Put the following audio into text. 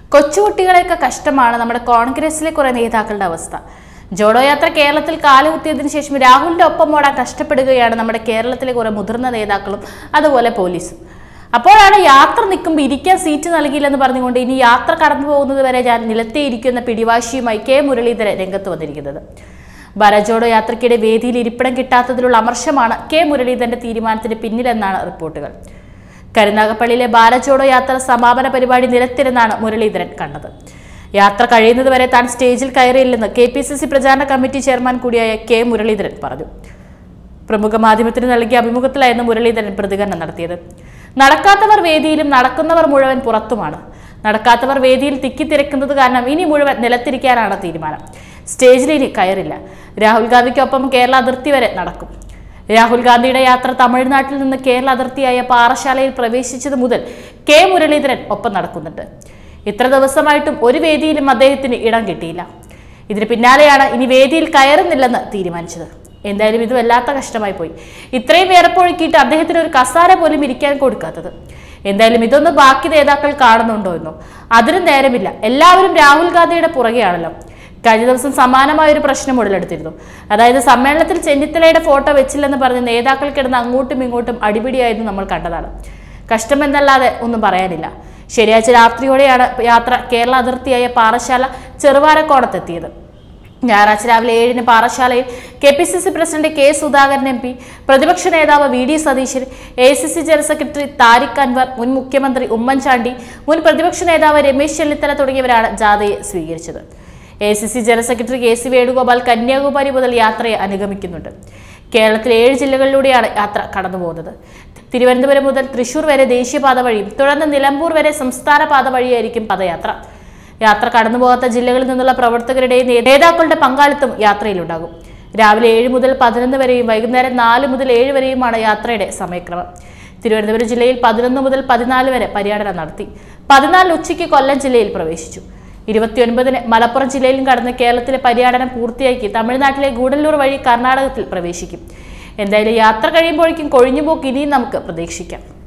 കൊച്ചുകുട്ടികളെയൊക്കെ കഷ്ടമാണ് നമ്മുടെ കോൺഗ്രസിലെ കുറെ നേതാക്കളുടെ അവസ്ഥ ജോഡോ യാത്ര കേരളത്തിൽ കാലുകുത്തിയതിനു ശേഷം രാഹുലിന്റെ ഒപ്പം ഓടാൻ കഷ്ടപ്പെടുകയാണ് നമ്മുടെ കേരളത്തിലെ കുറെ മുതിർന്ന നേതാക്കളും അതുപോലെ പോലീസും അപ്പോഴാണ് യാത്ര നിൽക്കുമ്പോൾ ഇരിക്കാൻ സീറ്റ് നൽകിയില്ലെന്ന് പറഞ്ഞുകൊണ്ട് ഇനി യാത്ര കടന്നു പോകുന്നത് വരെ ഞാൻ നിലത്തേ ഇരിക്കുന്ന പിടിവാശിയുമായി കെ മുരളീധരൻ രംഗത്ത് വന്നിരിക്കുന്നത് ബരജോഡോ യാത്രയ്ക്കിടെ വേദിയിൽ ഇരിപ്പിടം കിട്ടാത്തതിലുള്ള അമർഷമാണ് കെ മുരളീധരന്റെ തീരുമാനത്തിന് പിന്നിലെന്നാണ് റിപ്പോർട്ടുകൾ കരുനാഗപ്പള്ളിയിലെ ബാലജോഡോ യാത്ര സമാപന പരിപാടി നിലത്തിരുന്നാണ് മുരളീധരൻ കണ്ടത് യാത്ര കഴിയുന്നതുവരെ താൻ സ്റ്റേജിൽ കയറിയില്ലെന്ന് കെ പി സി സി പ്രചാരണ കമ്മിറ്റി ചെയർമാൻ കൂടിയായ കെ മുരളീധരൻ പറഞ്ഞു പ്രമുഖ മാധ്യമത്തിന് നൽകിയ അഭിമുഖത്തിലായിരുന്നു മുരളീധരൻ പ്രതികരണം നടത്തിയത് നടക്കാത്തവർ വേദിയിലും നടക്കുന്നവർ മുഴുവൻ പുറത്തുമാണ് നടക്കാത്തവർ വേദിയിൽ തിക്കിത്തിരക്കുന്നത് കാരണം ഇനി മുഴുവൻ നിലത്തിരിക്കാനാണ് തീരുമാനം സ്റ്റേജിൽ ഇനി കയറില്ല രാഹുൽ ഗാന്ധിക്കൊപ്പം കേരള അതിർത്തി വരെ നടക്കും രാഹുൽ ഗാന്ധിയുടെ യാത്ര തമിഴ്നാട്ടിൽ നിന്ന് കേരള അതിർത്തിയായ പാറശാലയിൽ പ്രവേശിച്ചത് മുതൽ കെ മുരളീധരൻ ഒപ്പം നടക്കുന്നുണ്ട് ഇത്ര ദിവസമായിട്ടും ഒരു വേദിയിലും അദ്ദേഹത്തിന് ഇടം കിട്ടിയില്ല ഇതിന് പിന്നാലെയാണ് ഇനി വേദിയിൽ കയറുന്നില്ലെന്ന് തീരുമാനിച്ചത് എന്തായാലും ഇത് വല്ലാത്ത കഷ്ടമായി പോയി ഇത്രയും വിയർപ്പൊഴുക്കിയിട്ട് അദ്ദേഹത്തിന് ഒരു കസാര പോലും ഇരിക്കാൻ കൊടുക്കാത്തത് എന്തായാലും ഇതൊന്നും ബാക്കി നേതാക്കൾ കാണുന്നുണ്ടോ എന്നോ അതിനും നേരമില്ല എല്ലാവരും രാഹുൽ ഗാന്ധിയുടെ പുറകെയാണല്ലോ കഴിഞ്ഞ ദിവസം സമാനമായ ഒരു പ്രശ്നം ഉടലെടുത്തിരുന്നു അതായത് സമ്മേളനത്തിൽ ചെന്നിത്തലയുടെ ഫോട്ടോ വെച്ചില്ലെന്ന് പറഞ്ഞ് നേതാക്കൾ കിടന്ന് അങ്ങോട്ടും ഇങ്ങോട്ടും അടിപിടിയായിരുന്നു നമ്മൾ കണ്ടതാണ് കഷ്ടമെന്നല്ലാതെ ഒന്നും പറയാനില്ല ശനിയാഴ്ച രാത്രിയോടെയാണ് യാത്ര കേരള അതിർത്തിയായ പാറശാല ചെറുവാരക്കോണത്തെത്തിയത് ഞായറാഴ്ച രാവിലെ ഏഴിന് പാറശാലയിൽ K P C C president K Sudhakaran M P പ്രതിപക്ഷ നേതാവ് V D Satheesan A C C general secretary Tariq Anwar മുൻ മുഖ്യമന്ത്രി ഉമ്മൻചാണ്ടി മുൻ പ്രതിപക്ഷ നേതാവ് രമേശ് ചെന്നിത്തല തുടങ്ങിയവരാണ് ജാഥയെ സ്വീകരിച്ചത് A C C general secretary K C Venugopal Kanyakumari മുതൽ യാത്രയെ അനുഗമിക്കുന്നുണ്ട് കേരളത്തിലെ ഏഴ് ജില്ലകളിലൂടെയാണ് യാത്ര കടന്നുപോകുന്നത് തിരുവനന്തപുരം മുതൽ തൃശൂർ വരെ ദേശീയപാത വഴിയും തുടർന്ന് നിലമ്പൂർ വരെ സംസ്ഥാന പാത വഴിയായിരിക്കും പദയാത്ര യാത്ര കടന്നുപോകാത്ത ജില്ലകളിൽ നിന്നുള്ള പ്രവർത്തകരുടെയും നേ- നേതാക്കളുടെ പങ്കാളിത്തം യാത്രയിലുണ്ടാകും രാവിലെ ഏഴ് മുതൽ പതിനൊന്ന് വരെയും വൈകുന്നേരം നാല് മുതൽ ഏഴ് വരെയുമാണ് യാത്രയുടെ സമയക്രമം തിരുവനന്തപുരം ജില്ലയിൽ പതിനൊന്ന് മുതൽ പതിനാല് വരെ പര്യടനം നടത്തി പതിനാല് ഉച്ചയ്ക്ക് കൊല്ലം ജില്ലയിൽ പ്രവേശിച്ചു ഇരുപത്തിയൊൻപതിന് മലപ്പുറം ജില്ലയിലും കടന്ന് കേരളത്തിലെ പര്യടനം പൂർത്തിയാക്കി തമിഴ്നാട്ടിലെ ഗൂഡല്ലൂർ വഴി കർണാടകത്തിൽ പ്രവേശിക്കും എന്തായാലും യാത്ര കഴിയുമ്പോഴേക്കും കൊഴിഞ്ഞുപോക്ക് ഇനിയും നമുക്ക് പ്രതീക്ഷിക്കാം